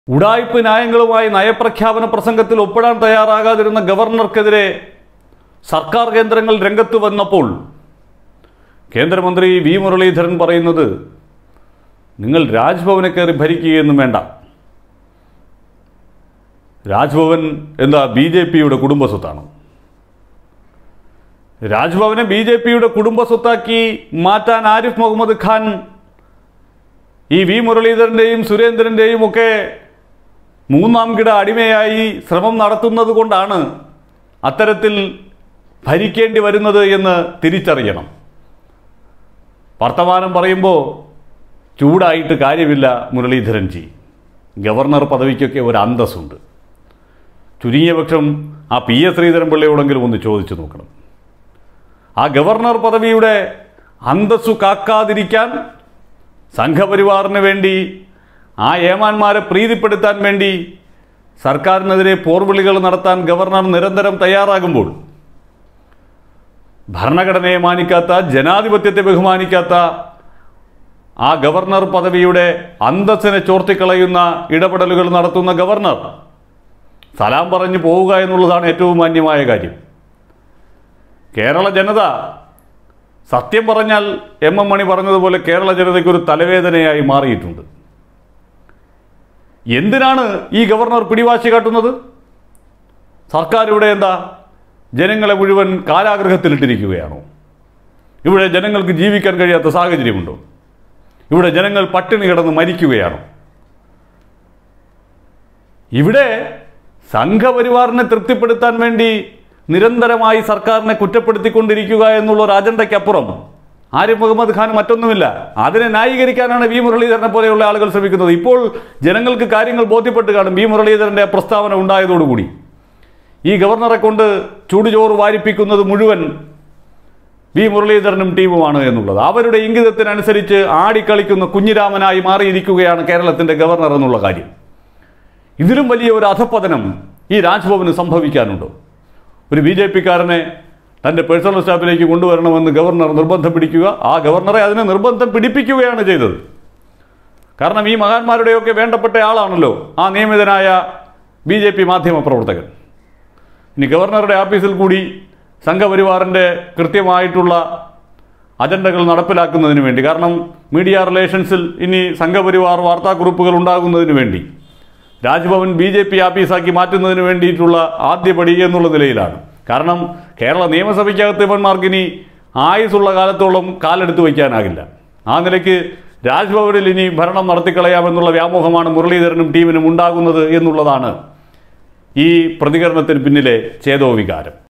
ഉടായ്പ് ന്യായങ്ങളുമായി നയപ്രഖ്യാപന പ്രസംഗത്തിൽ ഒപ്പിടാൻ തയ്യാറാകാതിരുന്ന ഗവർണർക്കെതിരെ സർക്കാർ കേന്ദ്രങ്ങൾ രംഗത്ത് വന്നപ്പോൾ കേന്ദ്രമന്ത്രി വി മുരളീധരൻ പറയുന്നത് നിങ്ങൾ രാജ്ഭവനെ കയറി ഭരിക്കുകയൊന്നും വേണ്ട രാജ്ഭവൻ എന്താ ബി ജെ പിയുടെ കുടുംബസ്വത്താണ് രാജ്ഭവനെ ബി ജെ പിയുടെ കുടുംബസ്വത്താക്കി മാറ്റാൻ ആരിഫ് മുഹമ്മദ് ഖാൻ ഈ വി മുരളീധരൻ്റെയും സുരേന്ദ്രൻ്റെയും ഒക്കെ മൂന്നാം കിട അടിമയായി ശ്രമം നടത്തുന്നത് കൊണ്ടാണ് അത്തരത്തിൽ ഭരിക്കേണ്ടി വരുന്നത് എന്ന് തിരിച്ചറിയണം വർത്തമാനം പറയുമ്പോൾ ചൂടായിട്ട് കാര്യമില്ല മുരളീധരൻജി ഗവർണർ പദവിക്കൊക്കെ ഒരു അന്തസ്സുണ്ട് ചുരുങ്ങിയ പക്ഷം ആ പി എസ് ശ്രീധരൻപിള്ളയോടെങ്കിലും ഒന്ന് ചോദിച്ചു നോക്കണം ആ ഗവർണർ പദവിയുടെ അന്തസ്സു കാക്കാതിരിക്കാൻ സംഘപരിവാറിന് വേണ്ടി ആ ഏമാന്മാരെ പ്രീതിപ്പെടുത്താൻ വേണ്ടി സർക്കാരിനെതിരെ പോർവിളികൾ നടത്താൻ ഗവർണർ നിരന്തരം തയ്യാറാകുമ്പോൾ ഭരണഘടനയെ മാനിക്കാത്ത ജനാധിപത്യത്തെ ബഹുമാനിക്കാത്ത ആ ഗവർണർ പദവിയുടെ അന്തസ്സിനെ ചോർത്തിക്കളയുന്ന ഇടപെടലുകൾ നടത്തുന്ന ഗവർണർ സലാം പറഞ്ഞു പോവുക എന്നുള്ളതാണ് ഏറ്റവും മാന്യമായ കാര്യം കേരള ജനത സത്യം പറഞ്ഞാൽ എം എം മണി പറഞ്ഞതുപോലെ കേരള ജനതയ്ക്ക് ഒരു തലവേദനയായി മാറിയിട്ടുണ്ട് എന്തിനാണ് ഈ ഗവർണർ പിടിവാശി കാട്ടുന്നത് സർക്കാർ ഇവിടെ എന്താ ജനങ്ങളെ മുഴുവൻ കാരാഗ്രഹത്തിലിട്ടിരിക്കുകയാണോ ഇവിടെ ജനങ്ങൾക്ക് ജീവിക്കാൻ കഴിയാത്ത സാഹചര്യമുണ്ടോ ഇവിടെ ജനങ്ങൾ പട്ടിണി കിടന്ന് മരിക്കുകയാണോ ഇവിടെ സംഘപരിവാറിനെ തൃപ്തിപ്പെടുത്താൻ വേണ്ടി നിരന്തരമായി സർക്കാരിനെ കുറ്റപ്പെടുത്തിക്കൊണ്ടിരിക്കുക എന്നുള്ള ഒരു അജണ്ടയ്ക്കപ്പുറം ആരിഫ് മുഹമ്മദ് ഖാൻ മറ്റൊന്നുമില്ല അതിനെ ന്യായീകരിക്കാനാണ് വി മുരളീധരനെ പോലെയുള്ള ആളുകൾ ശ്രമിക്കുന്നത് ഇപ്പോൾ ജനങ്ങൾക്ക് കാര്യങ്ങൾ ബോധ്യപ്പെട്ട് കാണും വി മുരളീധരന്റെ പ്രസ്താവന ഉണ്ടായതോടുകൂടി ഈ ഗവർണറെ കൊണ്ട് ചൂടുചോറ് വാരിപ്പിക്കുന്നത് മുഴുവൻ വി മുരളീധരനും ടീമുമാണ് എന്നുള്ളത് അവരുടെ ഇംഗിതത്തിനനുസരിച്ച് ആടിക്കളിക്കുന്ന കുഞ്ഞിരാമനായി മാറിയിരിക്കുകയാണ് കേരളത്തിന്റെ ഗവർണർ എന്നുള്ള കാര്യം ഇതിലും വലിയ ഒരു അധപ്പതനം ഈ രാജ്ഭവന് സംഭവിക്കാനുണ്ടോ ഒരു ബി ജെ പിക്കാരനെ തൻ്റെ പേഴ്സണൽ സ്റ്റാഫിലേക്ക് കൊണ്ടുവരണമെന്ന് ഗവർണർ നിർബന്ധം പിടിക്കുക ആ ഗവർണറെ അതിനെ നിർബന്ധം പിടിപ്പിക്കുകയാണ് ചെയ്തത് കാരണം ഈ മഹാന്മാരുടെയൊക്കെ വേണ്ടപ്പെട്ട ആളാണല്ലോ ആ നിയമിതനായ ബി ജെ പി മാധ്യമ പ്രവർത്തകൻ ഇനി ഗവർണറുടെ ഓഫീസിൽ കൂടി സംഘപരിവാറിൻ്റെ കൃത്യമായിട്ടുള്ള അജണ്ടകൾ നടപ്പിലാക്കുന്നതിന് വേണ്ടി കാരണം മീഡിയ റിലേഷൻസിൽ ഇനി സംഘപരിവാർ വാർത്താക്കുറിപ്പുകൾ ഉണ്ടാകുന്നതിന് വേണ്ടി രാജ്ഭവൻ ബി ജെ പി ആഫീസാക്കി മാറ്റുന്നതിന് വേണ്ടിയിട്ടുള്ള ആദ്യപടി എന്നുള്ള നിലയിലാണ് കാരണം കേരള നിയമസഭയ്ക്കകത്ത് ഇവന്മാർക്ക് ഇനി ആയുസുള്ള കാലത്തോളം കാലെടുത്ത് വയ്ക്കാനാകില്ല ആ നിലയ്ക്ക് രാജ്ഭവനിൽ ഇനി ഭരണം നടത്തിക്കളയാമെന്നുള്ള വ്യാമോഹമാണ് മുരളീധരനും ടീമിനും ഉണ്ടാകുന്നത് എന്നുള്ളതാണ് ഈ പ്രതികരണത്തിന് പിന്നിലെ ചേതോവികാരം